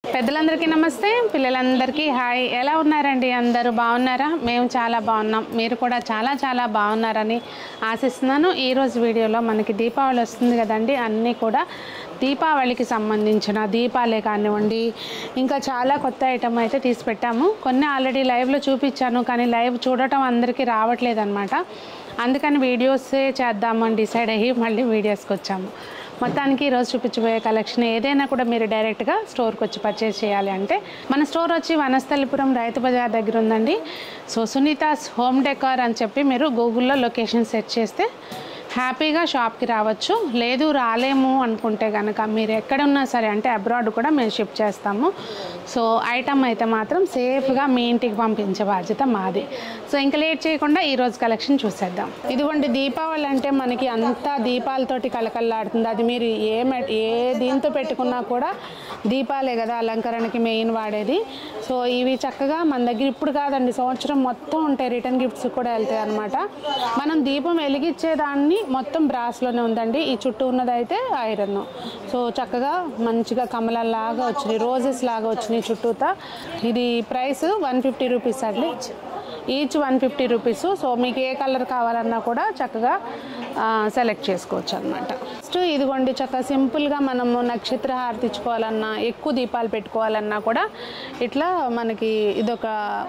పెద్దలందరికీ నమస్తే పిల్లలందరికీ హాయ్ ఎలా ఉన్నారండి అందరూ బాగున్నారా మేము చాలా బాగున్నాం మీరు కూడా చాలా చాలా బాగున్నారని ఆశిస్తున్నాను ఈరోజు వీడియోలో మనకి దీపావళి వస్తుంది కదండి అన్నీ కూడా దీపావళికి సంబంధించిన దీపాలే కానివ్వండి ఇంకా చాలా కొత్త ఐటమ్ అయితే తీసి పెట్టాము కొన్ని ఆల్రెడీ లైవ్లో చూపించాను కానీ లైవ్ చూడటం అందరికీ రావట్లేదు అనమాట అందుకని వీడియోసే చేద్దామని డిసైడ్ అయ్యి మళ్ళీ వీడియోస్కి వచ్చాము మొత్తానికి ఈరోజు చూపించబోయే కలెక్షన్ ఏదైనా కూడా మీరు డైరెక్ట్గా స్టోర్కి వచ్చి పర్చేస్ చేయాలి అంటే మన స్టోర్ వచ్చి వనస్థలిపురం రైతు బజార్ దగ్గర ఉందండి సో సునీతాస్ హోమ్ డెకార్ అని చెప్పి మీరు గూగుల్లో లొకేషన్ సెర్చ్ చేస్తే హ్యాపీగా షాప్కి రావచ్చు లేదు రాలేము అనుకుంటే కనుక మీరు ఎక్కడున్నా సరే అంటే అబ్రాడ్ కూడా మేము షిప్ చేస్తాము సో ఐటమ్ అయితే మాత్రం సేఫ్గా మీ ఇంటికి పంపించే బాధ్యత మాది సో ఇంకా లేట్ చేయకుండా ఈరోజు కలెక్షన్ చూసేద్దాం ఇదిగోండి దీపావళి అంటే మనకి అంతా దీపాలతోటి కలకల్లాడుతుంది అది మీరు ఏ మె- ఏ దీంతో పెట్టుకున్నా కూడా దీపాలే కదా అలంకరణకి మెయిన్ వాడేది సో ఇవి చక్కగా మన దగ్గర ఇప్పుడు కాదండి సంవత్సరం మొత్తం ఉంటాయి రిటర్న్ గిఫ్ట్స్ కూడా వెళ్తాయి అనమాట మనం దీపం వెలిగించేదాన్ని మొత్తం బ్రాస్లోనే ఉందండి ఈ చుట్టూ ఉన్నదైతే ఐరన్ సో చక్కగా మంచిగా కమలాలాగా వచ్చినాయి రోజెస్ లాగా వచ్చినాయి చుట్టూతా ఇది ప్రైస్ వన్ ఫిఫ్టీ రూపీస్ అండి each one fifty rupees so మీకు ఏ కలర్ కావాలన్నా కూడా చక్కగా సెలెక్ట్ చేసుకోవచ్చు అనమాట నెక్స్ట్ ఇదిగోండి చక్కగా సింపుల్గా మనము నక్షత్ర హారతి ఇచ్చుకోవాలన్నా ఎక్కువ దీపాలు పెట్టుకోవాలన్నా కూడా ఇట్లా మనకి ఇదొక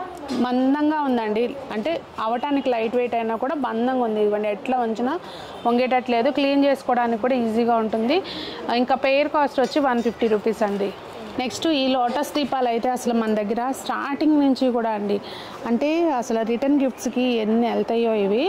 మందంగా ఉందండి అంటే అవటానికి లైట్ వెయిట్ అయినా కూడా బందంగా ఉంది ఇదిగోండి ఎట్లా ఉంచినా వంగేటట్లేదు క్లీన్ చేసుకోవడానికి కూడా ఈజీగా ఉంటుంది ఇంకా పెయిర్ కాస్ట్ వచ్చి వన్ ఫిఫ్టీ రూపీస్ అండి నెక్స్ట్ ఈ లోటస్ దీపాలు అయితే అసలు మన దగ్గర స్టార్టింగ్ నుంచి కూడా అండి అంటే అసలు రిటర్న్ గిఫ్ట్స్కి ఎన్ని వెళ్తాయో ఇవి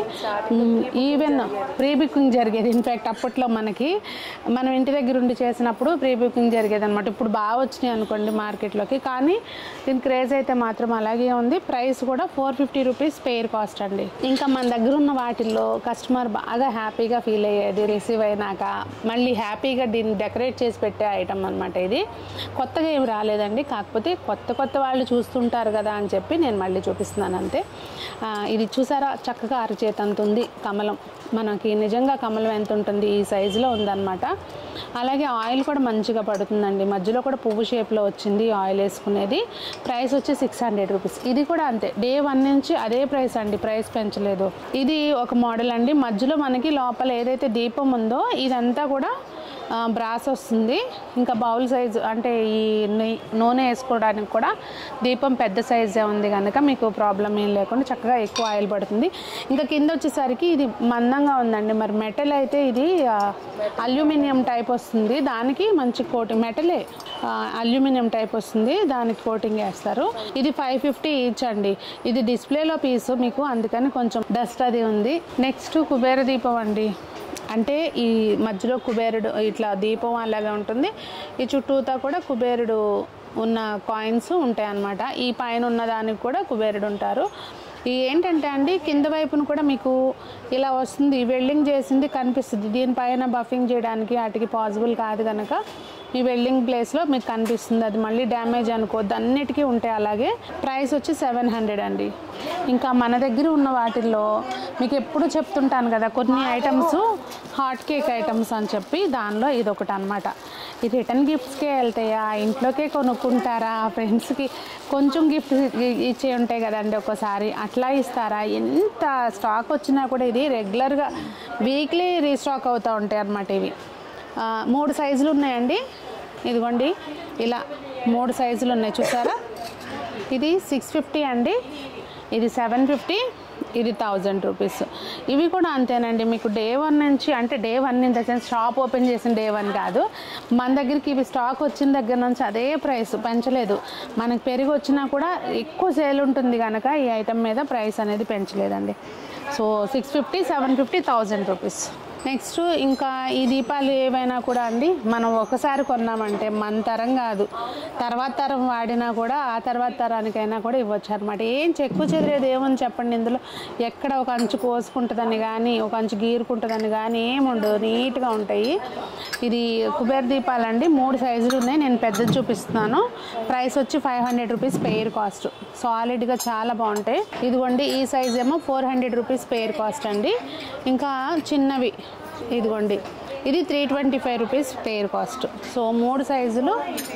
ఈవెన్ ప్రీ బుకింగ్ జరిగేది ఇన్ఫ్యాక్ట్ అప్పట్లో మనకి మనం ఇంటి దగ్గర ఉండి చేసినప్పుడు ప్రీ బుకింగ్ జరిగేది అనమాట ఇప్పుడు బాగా వచ్చినాయి అనుకోండి మార్కెట్లోకి కానీ దీని క్రేజ్ అయితే మాత్రం అలాగే ఉంది ప్రైస్ కూడా four fifty rupees pair cost అండి ఇంకా మన దగ్గర ఉన్న వాటిల్లో కస్టమర్ బాగా హ్యాపీగా ఫీల్ అయ్యేది రిసీవ్ అయినాక మళ్ళీ హ్యాపీగా దీన్ని డెకరేట్ చేసి పెట్టే ఐటమ్ అనమాట ఇది కొత్తగా ఏమి రాలేదండి కాకపోతే కొత్త కొత్త వాళ్ళు చూస్తుంటారు కదా అని చెప్పి నేను మళ్ళీ చూపిస్తున్నాను అంతే ఆ, ఇది చూసారా చక్కగా అరచేత అంత ఉంది కమలం మనకి నిజంగా కమలం ఎంత ఉంటుంది ఈ సైజులో ఉందన్నమాట అలాగే ఆయిల్ కూడా మంచిగా పడుతుందండి మధ్యలో కూడా పువ్వు షేప్లో వచ్చింది ఆయిల్ వేసుకునేది ప్రైస్ వచ్చి సిక్స్ హండ్రెడ్ రూపీస్ ఇది కూడా అంతే డే వన్ నుంచి అదే ప్రైస్ అండి ప్రైస్ పెంచలేదు ఇది ఒక మోడల్ అండి మధ్యలో మనకి లోపల ఏదైతే దీపం ఉందో ఇదంతా కూడా ఆ, బ్రాస్ వస్తుంది ఇంకా బౌల్ సైజ్ అంటే ఈ నెయ్- నూనె వేసుకోవడానికి కూడా దీపం పెద్ద సైజే ఉంది కనుక మీకు ప్రాబ్లం ఏం లేకుండా చక్కగా ఎక్కువ ఆయిల్ పడుతుంది ఇంకా కింద వచ్చేసరికి ఇది మందంగా ఉందండి మరి మెటల్ అయితే ఇది ఆ, అల్యూమినియం టైప్ వస్తుంది దానికి మంచి కోటింగ్ మెటలే ఆ, అల్యూమినియం టైప్ వస్తుంది దానికి కోటింగ్ వేస్తారు ఇది ఫైవ్ ఫిఫ్టీ ఈచ్ అండి ఇది డిస్ప్లేలో పీసు మీకు అందుకని కొంచెం డస్ట్ అది ఉంది నెక్స్ట్ కుబేర దీపం అండి అంటే ఈ మధ్యలో కుబేరుడు ఇట్లా దీపం అలాగే ఉంటుంది ఈ చుట్టూతా కూడా కుబేరుడు ఉన్న కాయిన్స్ ఉంటాయి అన్నమాట ఈ పైన ఉన్న దానికి కూడా కుబేరుడు ఉంటారు ఈ ఏంటంటే అండి కింద వైపున కూడా మీకు ఇలా వస్తుంది వెల్డింగ్ చేసింది కనిపిస్తుంది దీనిపైన బఫింగ్ చేయడానికి వాటికి పాసిబుల్ కాదు కనుక ఈ వెల్డింగ్ ప్లేస్లో మీకు కనిపిస్తుంది అది మళ్ళీ డ్యామేజ్ అనుకోవద్దు అన్నిటికీ ఉంటాయి అలాగే ప్రైస్ వచ్చి సెవెన్ హండ్రెడ్ అండి ఇంకా మన దగ్గర ఉన్న వాటిల్లో మీకు ఎప్పుడు చెప్తుంటాను కదా కొన్ని ఐటమ్స్ హాట్ కేక్ ఐటమ్స్ అని చెప్పి దానిలో ఇది ఒకటి అనమాట ఈ రిటర్న్ గిఫ్ట్స్కే వెళ్తాయా ఇంట్లోకే కొనుక్కుంటారా ఫ్రెండ్స్కి కొంచెం గిఫ్ట్ ఇచ్చే ఉంటాయి కదండి ఒక్కోసారి అట్లా ఇస్తారా ఎంత స్టాక్ వచ్చినా కూడా ఇది రెగ్యులర్గా వీక్లీ రీస్టాక్ అవుతూ ఉంటాయి అన్నమాట ఇవి ఆ, మూడు సైజులు ఉన్నాయండి ఇదిగోండి ఇలా మూడు సైజులు ఉన్నాయి చూసారా ఇది సిక్స్ ఫిఫ్టీ అండి ఇది సెవెన్ ఫిఫ్టీ ఇది థౌజండ్ రూపీస్ ఇవి కూడా అంతేనండి మీకు డే వన్ నుంచి అంటే day one in the sense shop open చేసిన డే వన్ కాదు మన దగ్గరికి ఇవి స్టాక్ వచ్చిన దగ్గర నుంచి అదే ప్రైస్ పెంచలేదు మనకి పెరిగి వచ్చినా కూడా ఎక్కువ సేల్ ఉంటుంది కనుక ఈ ఐటమ్ మీద ప్రైస్ అనేది పెంచలేదండి so six fifty seven fifty thousand rupees next ఇంకా ఈ దీపాలు ఏవైనా కూడా అండి మనం ఒకసారి కొన్నామంటే మన తరం కాదు తర్వాత తరం వాడినా కూడా ఆ తర్వాత తరానికైనా కూడా ఇవ్వచ్చు అనమాట ఏం చెక్కు చెదిరేది ఏమని చెప్పండి ఇందులో ఎక్కడ ఒక అంచు కోసుకుంటుందని కానీ ఒక అంచు గీరుకుంటుందని కానీ ఏముండదు నీట్గా ఉంటాయి ఇది కుబేర్ దీపాలండి మూడు సైజులు ఉన్నాయి నేను పెద్దది చూపిస్తున్నాను ప్రైస్ వచ్చి five hundred rupees pair cost సాలిడ్గా చాలా బాగుంటాయి ఇదిగోండి ఈ సైజ్ ఏమో four hundred rupees pair cost అండి ఇంకా చిన్నవి ఇదిగోండి ఇది three twenty five rupees pair cost so మూడు సైజులు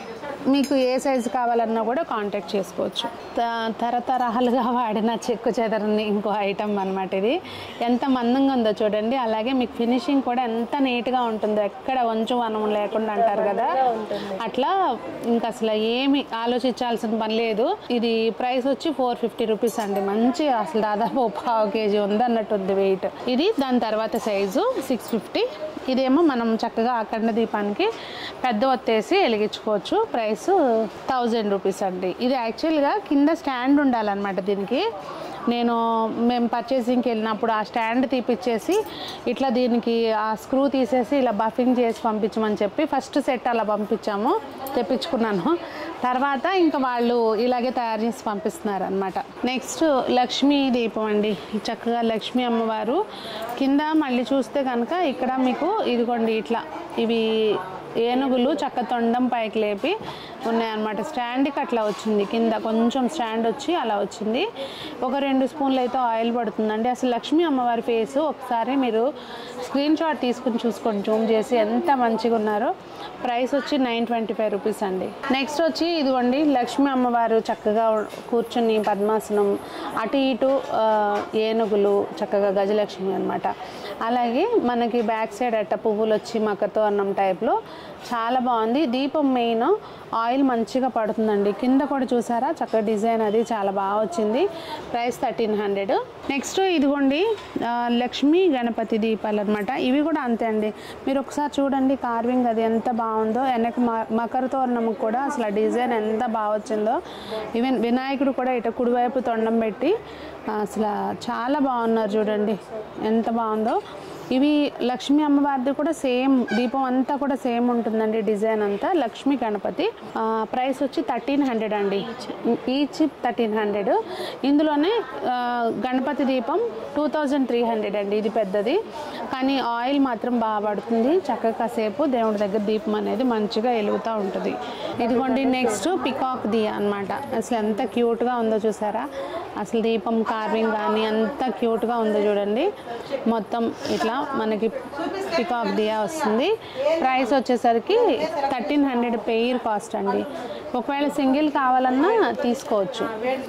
మీకు ఏ సైజు కావాలన్నా కూడా కాంటాక్ట్ చేసుకోవచ్చు త- తరతరాలుగా వాడిన చెక్కు చెదరని ఇంకో ఐటమ్ అనమాట ఇది ఎంత మందంగా ఉందో చూడండి అలాగే మీకు ఫినిషింగ్ కూడా ఎంత నీట్గా ఉంటుందో ఎక్కడ వంచు వనం లేకుండా అంటారు కదా అట్లా ఇంకా అసలు ఏమి ఆలోచించాల్సిన పని లేదు ఇది ప్రైస్ వచ్చి ఫోర్ ఫిఫ్టీ రూపీస్ అండి మంచి అసలు దాదాపు ఓ పావు కేజీ ఉంది అన్నట్టు ఉంది వెయిట్ ఇది దాని తర్వాత సైజు సిక్స్ ఫిఫ్టీ ఇదేమో మనం చక్కగా అఖండ దీపానికి పెద్ద ఒత్తేసి వెలిగించుకోవచ్చు ప్రైస్ థౌజండ్ రూపీస్ అండి ఇది యాక్చువల్గా కింద స్టాండ్ ఉండాలన్నమాట దీనికి నేను మేము పర్చేసింగ్కి వెళ్ళినప్పుడు ఆ స్టాండ్ తీపిచ్చేసి ఇట్లా దీనికి ఆ స్క్రూ తీసేసి ఇలా బఫింగ్ చేసి పంపించమని చెప్పి ఫస్ట్ సెట్ అలా పంపించాము తెప్పించుకున్నాను తర్వాత ఇంకా వాళ్ళు ఇలాగే తయారు చేసి పంపిస్తున్నారు అనమాట నెక్స్ట్ లక్ష్మీ దీపం అండి చక్కగా లక్ష్మీ అమ్మవారు కింద మళ్ళీ చూస్తే కనుక ఇక్కడ మీకు ఇదిగోండి ఇట్లా ఇవి ఏనుగులు చక్క తొండం పైకి లేపి ఉన్నాయన్నమాట స్టాండ్కి అట్లా వచ్చింది కింద కొంచెం స్టాండ్ వచ్చి అలా వచ్చింది ఒక రెండు స్పూన్లు అయితే ఆయిల్ పడుతుందండి అసలు లక్ష్మీ అమ్మవారి ఫేస్ ఒకసారి మీరు స్క్రీన్ షాట్ తీసుకుని చూసుకొని జూమ్ చేసి ఎంత మంచిగా ఉన్నారో ప్రైస్ వచ్చి నైన్ ట్వంటీ ఫైవ్ రూపీస్ అండి నెక్స్ట్ వచ్చి ఇదిగోండి లక్ష్మీ అమ్మవారు చక్కగా కూర్చుని పద్మాసనం అటు ఇటు ఆ, ఏనుగులు చక్కగా గజలక్ష్మి అన్నమాట అలాగే మనకి బ్యాక్ సైడ్ అట్ట పువ్వులు వచ్చి మకతో అన్నం టైప్లో చాలా బాగుంది దీపం మెయిన్ ఆయిల్ మంచిగా పడుతుందండి కింద కూడా చూసారా చక్కగా డిజైన్ అది చాలా బాగా వచ్చింది ప్రైస్ థర్టీన్ హండ్రెడ్ నెక్స్ట్ ఇదిగోండి ఆ, లక్ష్మీ గణపతి దీపాలు అనమాట ఇవి కూడా అంతే అండి మీరు ఒకసారి చూడండి కార్వింగ్ అది ఎంత బాగుందో వెనక మ- మకర తోరణం కూడా అసలు ఆ డిజైన్ ఎంత బాగా వచ్చిందో ఈవెన్ వినాయకుడు కూడా ఇట కుడివైపు తొండం పెట్టి అసలు చాలా బాగున్నారు చూడండి ఎంత బాగుందో ఇవి లక్ష్మీ అమ్మవారిది కూడా సేమ్ దీపం అంతా కూడా సేమ్ ఉంటుందండి డిజైన్ అంతా లక్ష్మీ గణపతి ఆ, ప్రైస్ వచ్చి థర్టీన్ హండ్రెడ్ అండి ఈచ్ థర్టీన్ హండ్రెడ్ ఇందులోనే ఆ, గణపతి దీపం టూ థౌజండ్ త్రీ హండ్రెడ్ అండి ఇది పెద్దది కానీ ఆయిల్ మాత్రం బాగా పడుతుంది చక్కగా కాసేపు దేవుడి దగ్గర దీపం అనేది మంచిగా వెలుగుతూ ఉంటుంది ఇదిగోండి నెక్స్ట్ పికాక్ దియా అన్నమాట అసలు ఎంత క్యూట్గా ఉందో చూసారా అసలు దీపం కార్వింగ్ కానీ అంత క్యూట్గా ఉందో చూడండి మొత్తం ఇట్లా మనకి పికాక్ దియా వస్తుంది ప్రైస్ వచ్చేసరికి థర్టీన్ హండ్రెడ్ పెయిర్ కాస్ట్ అండి ఒకవేళ సింగిల్ కావాలన్నా తీసుకోవచ్చు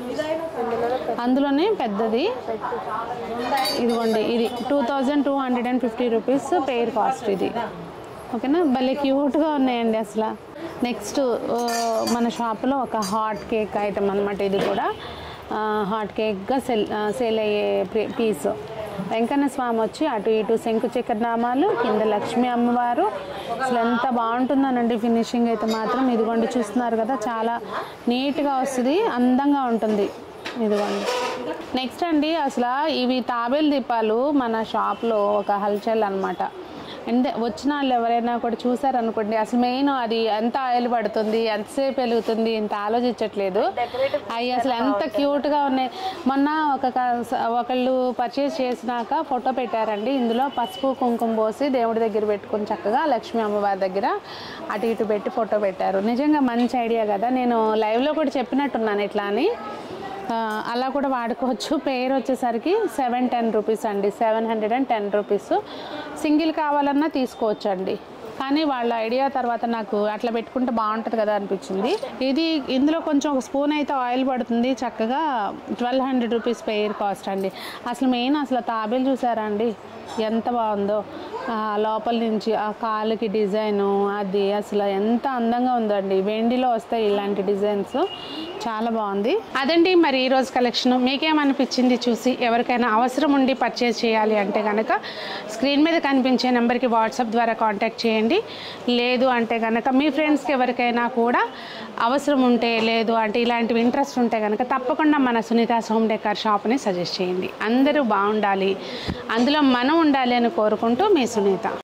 అందులోనే పెద్దది ఇదిగోండి ఇది two thousand two hundred and fifty rupees pair cost ఇది ఓకేనా భలే క్యూట్గా ఉన్నాయండి అసలు నెక్స్ట్ ఆ, మన షాప్లో ఒక హాట్ కేక్ ఐటమ్ అనమాట ఇది కూడా ఆ, హాట్ కేక్గా సెల్ ఆ, సేల్ అయ్యే పీ- పీస్ వెంకన్న స్వామి వచ్చి అటు ఇటు శంకు చక్కెర నామాలు కింద లక్ష్మీ అమ్మవారు అసలు ఎంత బాగుంటుందనండి ఫినిషింగ్ అయితే మాత్రం ఇదిగోండి చూస్తున్నారు కదా చాలా నీట్గా వస్తుంది అందంగా ఉంటుంది ఇదిగోండి నెక్స్ట్ అండి అసలు ఇవి తాబేలు దీపాలు మన షాప్లో ఒక హల్చల్ అనమాట అంటే వచ్చిన వాళ్ళు ఎవరైనా కూడా చూసారనుకోండి అసలు మెయిన్ అది ఎంత ఆయిల్ పడుతుంది ఎంతసేపు వెలుగుతుంది ఇంత ఆలోచించట్లేదు అవి అసలు ఎంత క్యూట్గా ఉన్నాయి మొన్న ఒక క- ఒకళ్ళు పర్చేస్ చేసినాక ఫోటో పెట్టారండి ఇందులో పసుపు కుంకుమ పోసి దేవుడి దగ్గర పెట్టుకుని చక్కగా లక్ష్మీ అమ్మవారి దగ్గర అటు ఇటు పెట్టి ఫోటో పెట్టారు నిజంగా మంచి ఐడియా కదా నేను లైవ్లో కూడా చెప్పినట్టున్నాను ఇట్లా అని ఆ, అలా కూడా వాడుకోవచ్చు పేరు వచ్చేసరికి సెవెన్ టెన్ రూపీస్ అండి seven hundred and ten rupees single కావాలన్నా తీసుకోవచ్చు అండి కానీ వాళ్ళ ఐడియా తర్వాత నాకు అట్లా పెట్టుకుంటే బాగుంటుంది కదా అనిపించింది ఇది ఇందులో కొంచెం ఒక స్పూన్ అయితే ఆయిల్ పడుతుంది చక్కగా twelve hundred rupees pair cost అండి అసలు మెయిన్ అసలు తాబేలు చూసారా అండి ఎంత బాగుందో ఆ లోపల నుంచి ఆ కాలుకి డిజైను అది అసలు ఎంత అందంగా ఉందండి వెండిలో వస్తాయి ఇలాంటి డిజైన్స్ చాలా బాగుంది అదండి మరి ఈ రోజు కలెక్షన్ మీకేమనిపించింది చూసి ఎవరికైనా అవసరం ఉండి పర్చేజ్ చేయాలి అంటే కనుక స్క్రీన్ మీద కనిపించే నెంబర్కి వాట్సాప్ ద్వారా కాంటాక్ట్ చేయండి లేదు అంటే కనుక మీ ఫ్రెండ్స్కి ఎవరికైనా కూడా అవసరం ఉంటే లేదు అంటే ఇలాంటివి ఇంట్రెస్ట్ ఉంటే కనుక తప్పకుండా మన సునీతాస్ హోమ్ డెకార్ షాప్ని సజెస్ట్ చేయండి అందరూ బాగుండాలి అందులో మనం ఉండాలి అని కోరుకుంటూ మీ సునీత